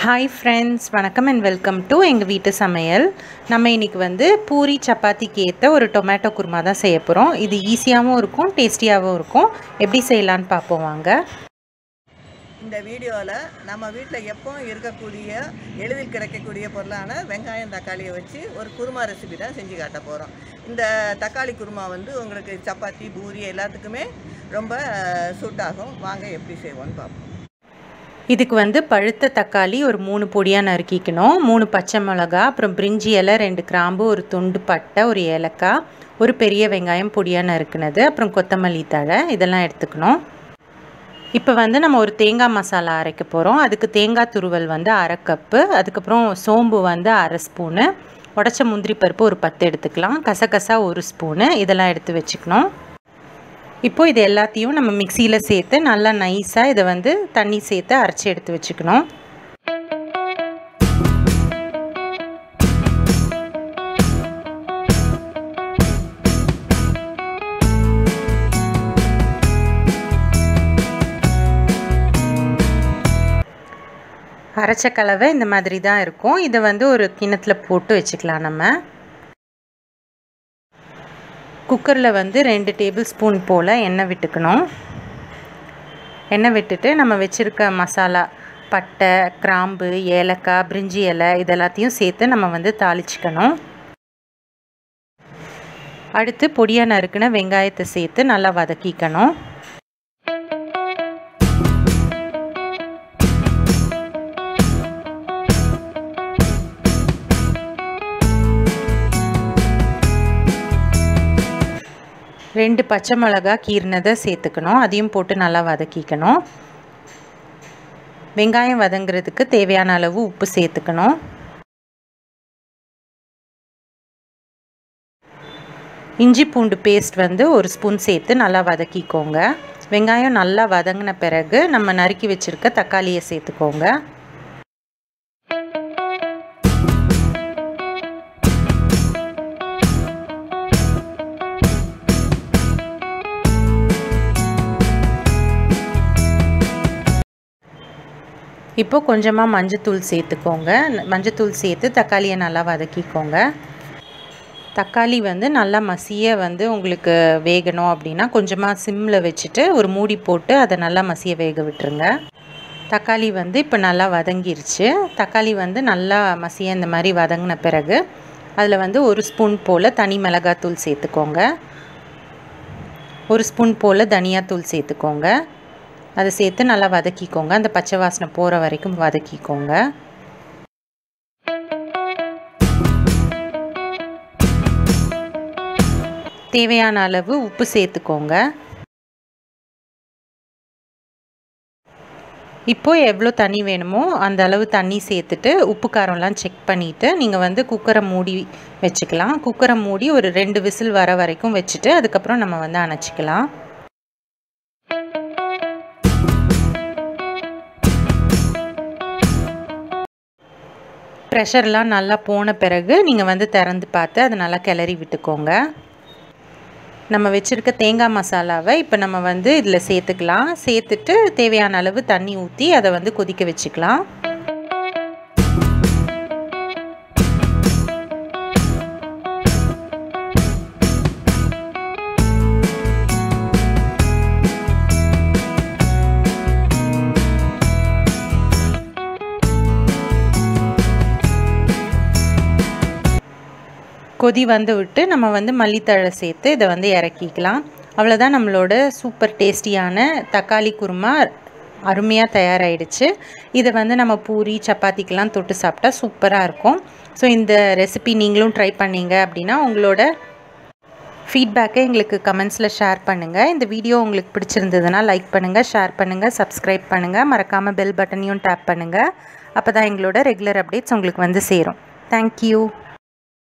hi friends வணக்கம் and welcome to எங்கள் வீட்டு சமையல் நம்ம இன்றைக்கி வந்து பூரி சப்பாத்திக்கு ஏற்ற ஒரு டொமேட்டோ குருமா தான் செய்ய போகிறோம் இது ஈஸியாகவும் இருக்கும் டேஸ்டியாகவும் இருக்கும் எப்படி செய்யலான்னு பார்ப்போம் வாங்க இந்த வீடியோவில் நம்ம வீட்டில் எப்பவும் இருக்கக்கூடிய எளிதில் கிடைக்கக்கூடிய பொருளான வெங்காயம் தக்காளியை வச்சு ஒரு குருமா ரெசிபி தான் செஞ்சு காட்ட போகிறோம் இந்த தக்காளி குருமா வந்து உங்களுக்கு சப்பாத்தி பூரி எல்லாத்துக்குமே ரொம்ப சூட் ஆகும் வாங்க எப்படி செய்வோம்னு பார்ப்போம் இதுக்கு வந்து பழுத்த தக்காளி ஒரு மூணு பொடியாக நறுக்கிக்கணும் மூணு பச்சை மிளகா அப்புறம் பிரிஞ்சி இலை ரெண்டு கிராம்பு ஒரு துண்டு பட்டை ஒரு ஏலக்காய் ஒரு பெரிய வெங்காயம் பொடியாக நறுக்குனது அப்புறம் கொத்தமல்லி தழை இதெல்லாம் எடுத்துக்கணும் இப்போ வந்து நம்ம ஒரு தேங்காய் மசாலா அரைக்க போகிறோம் அதுக்கு தேங்காய் துருவல் வந்து அரை கப்பு அதுக்கப்புறம் சோம்பு வந்து அரை ஸ்பூனு உடச்ச முந்திரி பருப்பு ஒரு பத்து எடுத்துக்கலாம் கசகசா ஒரு ஸ்பூனு இதெல்லாம் எடுத்து வச்சுக்கணும் இப்போது இது எல்லாத்தையும் நம்ம மிக்சியில் சேர்த்து நல்லா நைஸாக இதை வந்து தண்ணி சேர்த்து அரைச்சி எடுத்து வச்சுக்கணும் அரைச்ச கலவை இந்த மாதிரி தான் இருக்கும் இதை வந்து ஒரு கிண்ணத்தில் போட்டு வச்சுக்கலாம் நம்ம குக்கரில் வந்து ரெண்டு டேபிள் ஸ்பூன் போல் எண்ணெய் விட்டுக்கணும் எண்ணெய் விட்டுட்டு நம்ம வச்சுருக்க மசாலா பட்டை கிராம்பு ஏலக்காய் பிரிஞ்சி இலை இதெல்லாத்தையும் சேர்த்து நம்ம வந்து தாளிச்சிக்கணும் அடுத்து பொடியாக நறுக்கின வெங்காயத்தை சேர்த்து நல்லா வதக்கிக்கணும் ரெண்டு பச்சை மிளகா கீர்னதை சேர்த்துக்கணும் அதையும் போட்டு நல்லா வதக்கிக்கணும் வெங்காயம் வதங்குறதுக்கு தேவையான அளவு உப்பு சேர்த்துக்கணும் இஞ்சி பூண்டு பேஸ்ட் வந்து ஒரு ஸ்பூன் சேர்த்து நல்லா வதக்கிக்கோங்க வெங்காயம் நல்லா வதங்கின பிறகு நம்ம நறுக்கி வச்சுருக்க தக்காளியை சேர்த்துக்கோங்க இப்போ கொஞ்சமாக மஞ்சத்தூள் சேர்த்துக்கோங்க மஞ்சத்தூள் சேர்த்து தக்காளியை நல்லா வதக்கிக்கோங்க தக்காளி வந்து நல்லா மசிய வந்து உங்களுக்கு வேகணும் அப்படின்னா கொஞ்சமாக சிம்மில் வச்சுட்டு ஒரு மூடி போட்டு அதை நல்லா மசிய வேக விட்டுருங்க தக்காளி வந்து இப்போ நல்லா வதங்கிருச்சு தக்காளி வந்து நல்லா மசிய இந்த மாதிரி வதங்கின பிறகு அதில் வந்து ஒரு ஸ்பூன் போல் தனி மிளகாத்தூள் சேர்த்துக்கோங்க ஒரு ஸ்பூன் போல் தனியாத்தூள் சேர்த்துக்கோங்க அதை சேர்த்து நல்லா வதக்கிக்கோங்க அந்த பச்சை வாசனை போகிற வரைக்கும் வதக்கிக்கோங்க தேவையான அளவு உப்பு சேர்த்துக்கோங்க இப்போ எவ்வளோ தண்ணி வேணுமோ அந்த அளவு தண்ணி சேர்த்துட்டு உப்பு காரம்லாம் செக் பண்ணிவிட்டு நீங்கள் வந்து குக்கரை மூடி வச்சுக்கலாம் குக்கரை மூடி ஒரு ரெண்டு விசில் வர வரைக்கும் வச்சுட்டு அதுக்கப்புறம் நம்ம வந்து அணைச்சிக்கலாம் ப்ரெஷர்லாம் நல்லா போன பிறகு நீங்கள் வந்து திறந்து பார்த்து அதை நல்லா கிளறி விட்டுக்கோங்க நம்ம வச்சுருக்க தேங்காய் மசாலாவை இப்போ நம்ம வந்து இதில் சேர்த்துக்கலாம் சேர்த்துட்டு தேவையான அளவு தண்ணி ஊற்றி அதை வந்து கொதிக்க வச்சுக்கலாம் கொதி வந்து விட்டு நம்ம வந்து மல்லித்தழை சேர்த்து இதை வந்து இறக்கிக்கலாம் அவ்வளோதான் நம்மளோட சூப்பர் டேஸ்டியான தக்காளி குருமா அருமையாக தயாராகிடுச்சு இதை வந்து நம்ம பூரி சப்பாத்திக்கெலாம் தொட்டு சாப்பிட்டா சூப்பராக இருக்கும் ஸோ இந்த ரெசிபி நீங்களும் ட்ரை பண்ணீங்க அப்படின்னா உங்களோட ஃபீட்பேக்கை எங்களுக்கு கமெண்ட்ஸில் ஷேர் பண்ணுங்கள் இந்த வீடியோ உங்களுக்கு பிடிச்சிருந்ததுன்னா லைக் பண்ணுங்கள் ஷேர் பண்ணுங்கள் சப்ஸ்கிரைப் பண்ணுங்கள் மறக்காமல் பெல் பட்டனையும் டேப் பண்ணுங்கள் அப்போ தான் எங்களோட ரெகுலர் அப்டேட்ஸ் உங்களுக்கு வந்து சேரும் தேங்க்யூ